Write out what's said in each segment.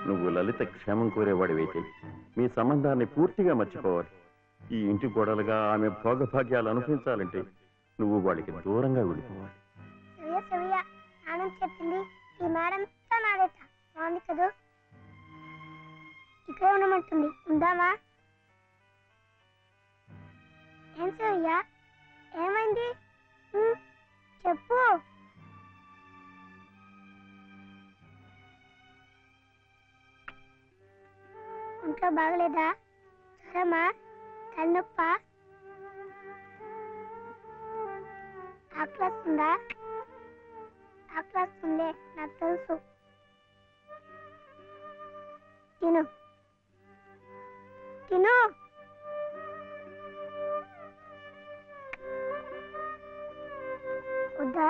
నువ్వు లలిత క్షేమం కోరేవాడివైతే మీ సంబంధాన్ని పూర్తిగా మర్చిపోవాలి ఈ ఇంటి గోడలుగా ఆమె భోగభాగ్యాలు అనుభవించాలంటే నువ్వు వాడికి దూరంగా వెళ్ళిపోవాలి సవ్య సవ్య నాన్న చెప్పింది ఈ మేడం అంతా నాదట బాగుంది కదూ ఇక్కడే ఉండమంటుంది ఉందామా ఏం సవ్య ఏమైంది ఉమ్, చెప్పు ఒంట్లో బాగలేదా జ్వరమా తలనొప్ప ఆకలిస్తుందా ఆకలిస్తుందే నాకు తెలుసు తిను తిను వద్దా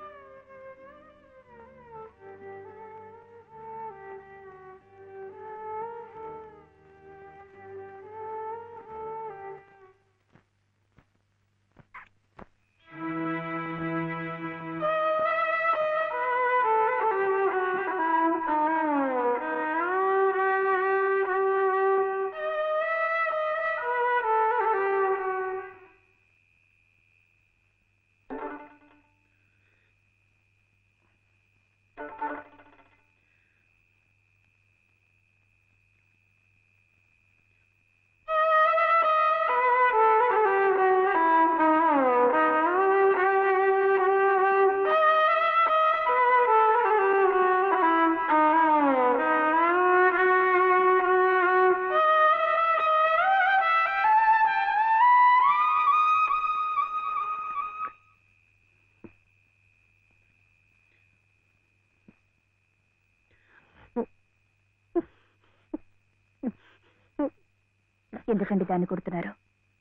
ఎందుకండి దాన్ని కొడుతున్నారు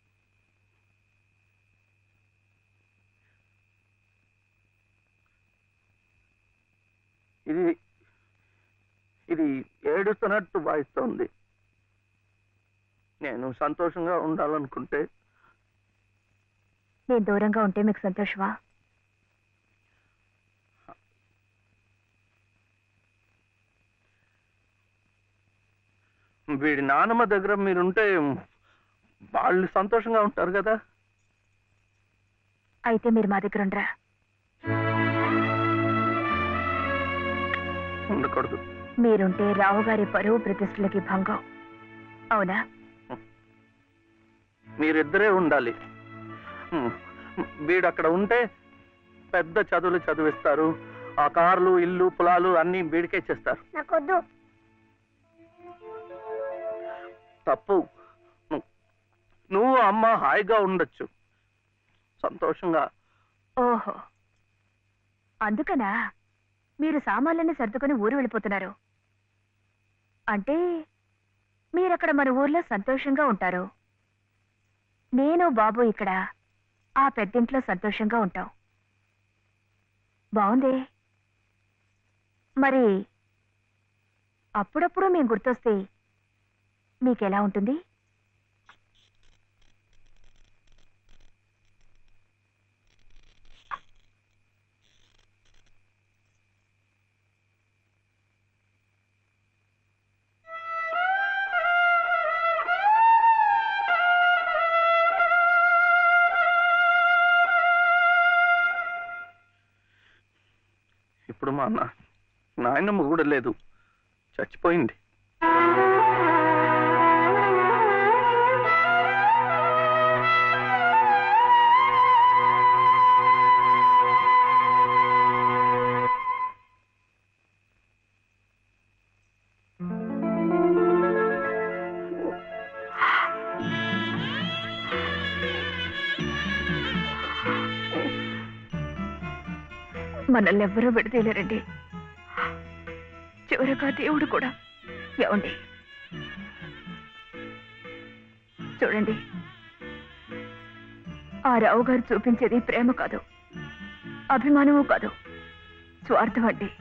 ఇది ఇది ఏడుస్తున్నట్టు భావిస్తోంది నేను సంతోషంగా ఉండాలనుకుంటే నేను దూరంగా ఉంటే మీకు సంతోషమా వీడి నానమ్మ దగ్గర మీరుంటే వాళ్ళు సంతోషంగా ఉంటారు కదా అయితే మీరు మా దగ్గర ఉండరా ఉండకూడదు మీరుంటే రావు గారి పరువు ప్రతిష్టలకి భంగం అవునా మీరిద్దరే ఉండాలి హ్మ్. వీడు అక్కడ ఉంటే పెద్ద చదువులు చదివిస్తారు ఆ కార్లు ఇల్లు పొలాలు అన్ని వీడికే చేస్తారు నాకొద్దు తప్పు ను- నువ్వు అమ్మ హాయిగా ఉండొచ్చు సంతోషంగా ఓహో అందుకనా మీరు సామాన్లన్నీ సర్దుకొని ఊరు వెళ్ళిపోతున్నారు అంటే మీరక్కడ మన ఊర్లో సంతోషంగా ఉంటారు నేను బాబు ఇక్కడ ఆ పెద్దింట్లో సంతోషంగా ఉంటాం బాగుంది మరి అప్పుడప్పుడు మేము గుర్తొస్తే మీకెలా ఉంటుంది ఇప్పుడు మా నా నాయనమ్మ కూడా లేదు చచ్చిపోయింది మనల్ని ఎవ్వరూ విడదీయలేరండి చివరగా దేవుడు కూడా ఏమండి చూడండి ఆ రావు గారు చూపించేది ప్రేమ కాదు అభిమానము కాదు స్వార్థం అండి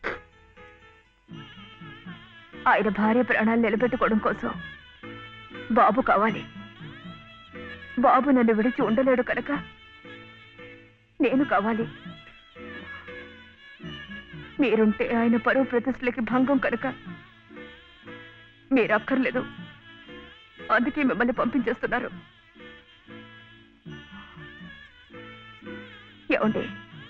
ఆయన భార్య ప్రాణాలు నిలబెట్టుకోవడం కోసం బాబు కావాలి బాబు నన్ను విడిచి ఉండలేడు కనుక నేను కావాలి మీరుంటే ఆయన పరువు ప్రతిష్టలకి భంగం కనుక మీరు అక్కర్లేదు అందుకే మిమ్మల్ని పంపించేస్తున్నారు ఏమండి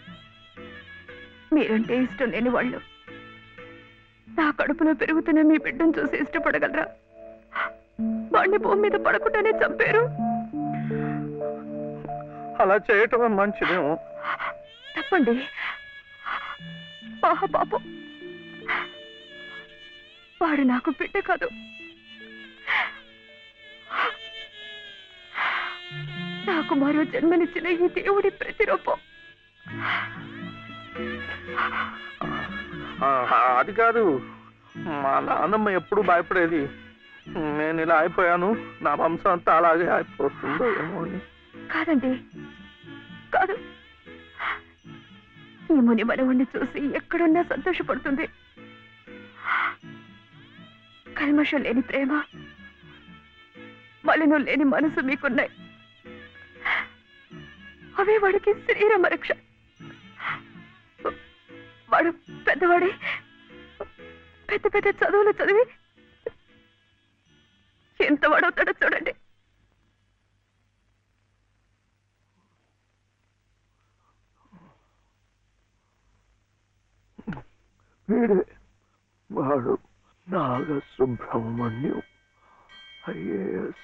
మీరంటే ఇష్టం లేని వాళ్ళు నా కడుపులో పెరుగుతున్న మీ బిడ్డను చూసి ఇష్టపడగలరా వాడిని భూమి మీద పడకుండానే చంపారు అలా చేయటం మంచిదేమో తప్పండి ఆహా పాపం వాడు నాకు బిడ్డ కాదు నాకు మరో జన్మనిచ్చిన ఈ దేవుడి ప్రతిరూపం ఆ, అది కాదు మా నాన్నమ్మ ఎప్పుడు భయపడేది నేను ఇలా అయిపోయాను నా వంశం అంతా అలాగే అయిపోతుందో ఏమో అని కాదండి కాదు ఈ ముని మనవుణ్ణి చూసి ఎక్కడున్నా సంతోషపడుతుంది కల్మషం లేని ప్రేమ మలినం లేని మనసు మీకున్నాయి అవే వాడికి శ్రీరామ రక్ష వాడు పెద్దవాడే పెద్ద పెద్ద చదువులు చదివి ఎంత వాడవుతాడో చూడండి వీడే వాడు నాగ సుబ్రహ్మణ్యం ఐఏఎస్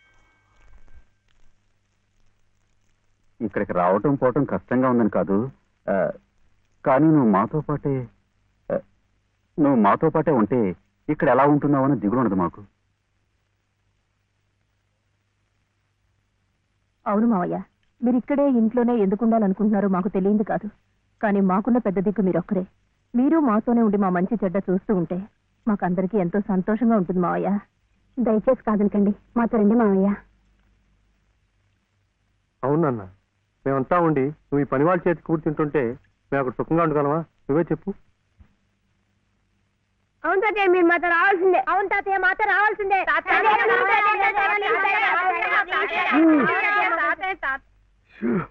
ఇక్కడికి రావటం పోవటం కష్టంగా ఉందని కాదు ఆ, కానీ నువ్వు మాతో పాటే ఆ, నువ్వు మాతో పాటే ఉంటే ఇక్కడ ఎలా ఉంటున్నావు అని దిగులు ఉండదు మాకు అవును మావయ్య మీరు ఇక్కడే ఇంట్లోనే ఎందుకు ఉండాలనుకుంటున్నారో మాకు తెలియంది కాదు కానీ మాకున్న పెద్ద దిక్కు మీరొక్కరే మీరు మాతోనే ఉండి మా మంచి చెడ్డ చూస్తూ ఉంటే మాకందరికీ ఎంతో సంతోషంగా ఉంటుంది మావయ్య దయచేసి కాదనకండి మాతో రండి మావయ్య అవునన్న మేమంతా ఉండి నువ్వు ఈ పని వాళ్ళ చేతి కూర్చుంటుంటే మేము అక్కడ సుఖంగా ఉండగలమా నువ్వే చెప్పు అవును తాతయ్య మీరు మాతో రావాల్సిందే అవును తాతయ్య మాతో రావాల్సిందే షూ.